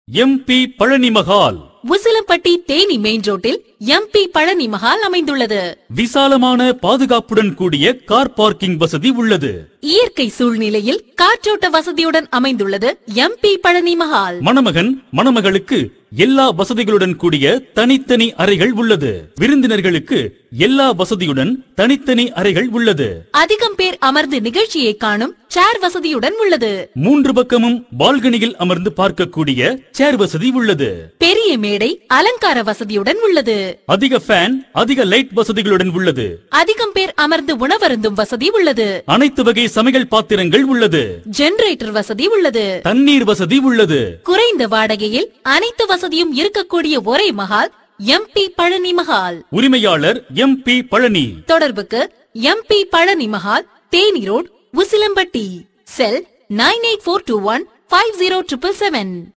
MP Palani Mahal Usilampatti Theni main ரோட்டில் M P Palani Mahal அமைந்துள்ளது விசாலமான பாதுகாப்புடன் கூடிய கார் பார்க்கிங் வசதி உள்ளது இயற்கை சூழ்நிலையில் காற்றோட்ட வசதியுடன் அமைந்துள்ளது எம்பி பழனி மஹால் மணமகன் மணமகளுக்கு எல்லா வசதிகளுடன் கூடிய தனித்தனி அறைகள் உள்ளது விருந்தினர்களுக்கு எல்லா வசதியுடன் தனித்தனி அறைகள் உள்ளது அதிகம் பேர் அமர்ந்து நிகழ்ச்சியை காணும் சேர் வசதியுடன் உள்ளது மூன்று பக்கமும் பால்கனியில் அமர்ந்து பார்க்கக்கூடிய சேர் வசதி உள்ளது பெரிய மேடை அலங்கார வசதியுடன் உள்ளது அதிக ஃபேன் அதிக லைட் வசதிகளுடன் உள்ளது அதிகம் பேர் அமர்ந்து உணவருந்தும் வசதி உள்ளது அனைத்து வகை சமையல் பாத்திரங்கள் உள்ளது ஜெனரேட்டர் வசதி உள்ளது தண்ணீர் வசதி உள்ளது குறைந்த வாடகையில் அனைத்து வசதியும் இருக்கக்கூடிய ஒரே மஹால் எம்பி பழனி மஹால் உரிமையாளர் எம்பி பழனி தொடர்புக்கு M P Palani Mahal Theni road Usilampatti cell nine eight four two one five zero triple seven